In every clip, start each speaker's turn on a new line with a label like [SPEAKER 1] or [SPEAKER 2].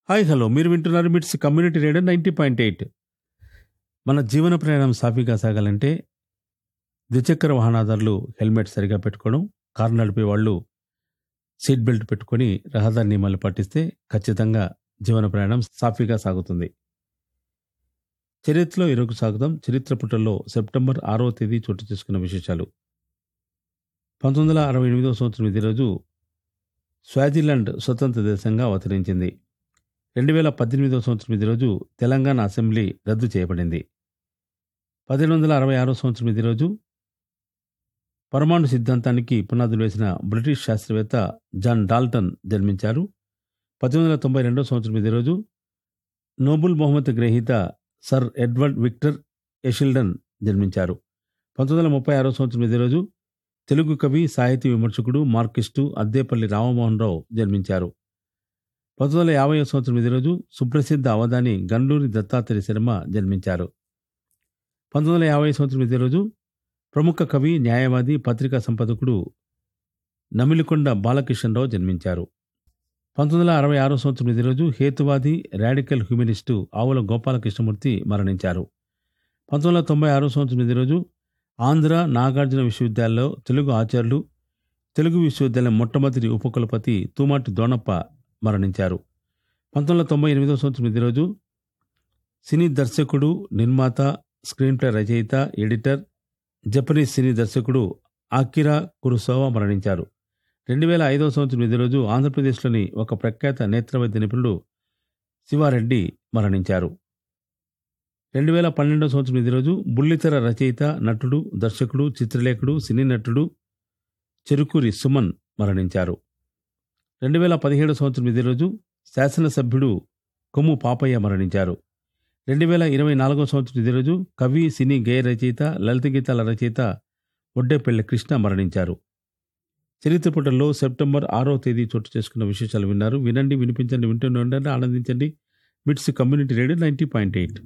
[SPEAKER 1] hi hello మీరు వింటున్నారు MITS community radio ninety point eight మన జీవన ప్రయాణం సాఫీగా సాగాలంటే ద్విచక్ర వాహనదారులు హెల్మెట్ సరిగా పెట్టుకోవడం కారు నడిపే వాళ్ళు సీట్ బెల్ట్ పెట్టుకొని రహదారి నియమాలు పాటిస్తే ఖచ్చితంగా జీవన ప్రయాణం సాఫీగా సాగుతుంది చరిత్రలో ఇరుకు సాగుతాం చరిత్ర పుటల్లో సెప్టెంబర్ ఆరవ తేదీ చోటు చేసుకున్న విశేషాలు పంతొమ్మిది వందల అరవై ఎనిమిదవ సంవత్సరం ఇదే రోజు స్వాజిలాండ్ స్వతంత్ర దేశంగా అవతరించింది రెండు వేల పద్దెనిమిదవ సంవత్సరం ఇదే రోజు తెలంగాణ అసెంబ్లీ రద్దు చేయబడింది పదిహేను వందల అరవై ఆరో సంవత్సరం ఇదే రోజు పరమాణు సిద్ధాంతానికి పునాదులు వేసిన బ్రిటిష్ శాస్త్రవేత్త జాన్ డాల్టన్ జన్మించారు పద్దెనిమిది వందల తొంభై రెండో సంవత్సరం ఇదే రోజు నోబుల్ బహుమతి గ్రహీత సర్ ఎడ్వర్డ్ విక్టర్ ఎషిల్డన్ జన్మించారు పంతొమ్మిది వందల ముప్పై ఆరో సంవత్సరం ఇదే రోజు తెలుగు కవి సాహితీ విమర్శకుడు మార్కిస్టు అద్దేపల్లి రామమోహన్ రావు జన్మించారు పంతొమ్మిది వందల యాభై సంవత్సరం ఇదే రోజు సుప్రసిద్ధ అవధాని గండూరి దత్తాత్రేయ శర్మ జన్మించారు పంతొమ్మిది వందల యాభై సంవత్సరం ఇదే రోజు ప్రముఖ కవి న్యాయవాది పత్రికా సంపాదకుడు నమిలికొండ బాలకిషన్రావు జన్మించారు పంతొమ్మిది వందల అరవై ఆరో సంవత్సరం ఇదే రోజు హేతువాది రాడికల్ హ్యూమనిస్టు ఆవుల గోపాలకృష్ణమూర్తి మరణించారు పంతొమ్మిది వందల తొంభై ఆరో సంవత్సరం ఇదే రోజు ఆంధ్ర నాగార్జున విశ్వవిద్యాలయంలో తెలుగు ఆచార్యులు తెలుగు విశ్వవిద్యాలయం మొట్టమొదటి ఉపకులపతి తూమాటి దోణప్ప మరణించారు పంతొమ్మిది వందల తొంభై ఎనిమిదవ సంవత్సరం ఇదే రోజు సినీ దర్శకుడు నిర్మాత స్క్రీన్ ప్లే రచయిత ఎడిటర్ జపనీస్ సినీ దర్శకుడు ఆకిరా కురుసోవా మరణించారు రెండు వేల ఐదవ సంవత్సరం ఇదే రోజు ఆంధ్రప్రదేశ్లోని ఒక ప్రఖ్యాత నేత్రవైద్య నిపుణుడు శివారెడ్డి మరణించారు రెండు వేల పన్నెండవ సంవత్సరం ఇదే రోజు బుల్లితెర రచయిత నటుడు దర్శకుడు చిత్రలేఖుడు సినీ నటుడు చెరుకూరి సుమన్ మరణించారు రెండు వేల పదిహేడు సంవత్సరం ఇదే రోజు శాసనసభ్యుడు కొమ్ము పాపయ్య మరణించారు రెండు వేల ఇరవై నాలుగో సంవత్సరం ఇదే రోజు కవి సినీ గేయ రచయిత లలిత గీతాల రచయిత ఒడ్డేపల్లి కృష్ణ మరణించారు చరిత్ర పుటల్లో సెప్టెంబర్ ఆరో తేదీ చోటు చేసుకున్న విశేషాలు విన్నారు వినండి వినిపించండి వింటూనే ఉండండి ఆనందించండి MITS community radio ninety point eight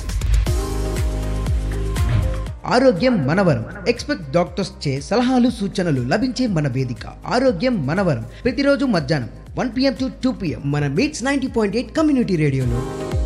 [SPEAKER 2] ఆరోగ్యం మనవరం ఎక్స్పెక్ట్ డాక్టర్స్ చే సలహాలు సూచనలు లభించే మన వేదిక ఆరోగ్యం మనవరం ప్రతిరోజు మధ్యాహ్నం one PM to two PM మన MITS ninety point eight community రేడియోలో